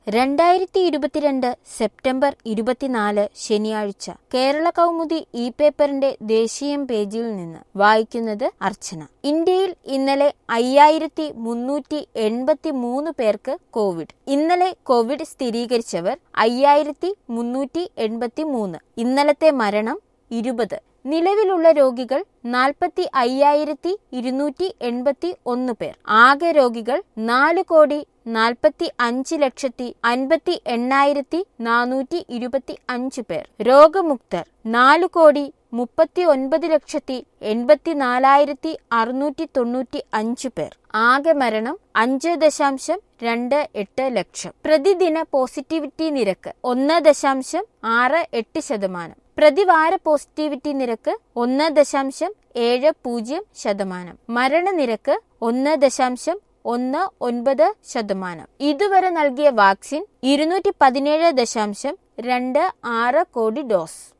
രണ്ടായിരത്തി ഇരുപത്തിരണ്ട് സെപ്റ്റംബർ ഇരുപത്തിനാല് ശനിയാഴ്ച കേരള കൗമുദി ഇ പേപ്പറിന്റെ ദേശീയം പേജിൽ നിന്ന് വായിക്കുന്നത് അർച്ചന ഇന്ത്യയിൽ ഇന്നലെ അയ്യായിരത്തി മുന്നൂറ്റി എൺപത്തി മൂന്ന് പേർക്ക് കോവിഡ് ഇന്നലെ കോവിഡ് സ്ഥിരീകരിച്ചവർ അയ്യായിരത്തി മുന്നൂറ്റി എൺപത്തി മൂന്ന് ഇന്നലത്തെ മരണം ഇരുപത് നിലവിലുള്ള രോഗികൾ നാൽപ്പത്തി അയ്യായിരത്തി ഇരുന്നൂറ്റി എൺപത്തി ഒന്ന് പേർ ആകെ രോഗികൾ നാല് കോടി നാൽപ്പത്തി അഞ്ച് ലക്ഷത്തി അൻപത്തി എണ്ണായിരത്തി നാനൂറ്റി ഇരുപത്തി അഞ്ച് പേർ രോഗമുക്തർ നാല് കോടി മുപ്പത്തി ഒൻപത് ലക്ഷത്തി എൺപത്തിനാലായിരത്തി അറുന്നൂറ്റി തൊണ്ണൂറ്റി അഞ്ച് പേർ ആകെ മരണം അഞ്ച് ദശാംശം രണ്ട് എട്ട് ലക്ഷം പ്രതിദിന പോസിറ്റിവിറ്റി നിരക്ക് ഒന്ന് ദശാംശം ആറ് എട്ട് ശതമാനം പ്രതിവാര പോസിറ്റിവിറ്റി നിരക്ക് ഒന്ന് ദശാംശം ഏഴ് പൂജ്യം ശതമാനം മരണനിരക്ക് ഒന്ന് ദശാംശം ഒന്ന് ഒൻപത് ശതമാനം ഇതുവരെ നൽകിയ വാക്സിൻ ഇരുന്നൂറ്റി പതിനേഴ് ദശാംശം രണ്ട് ആറ് കോടി ഡോസ്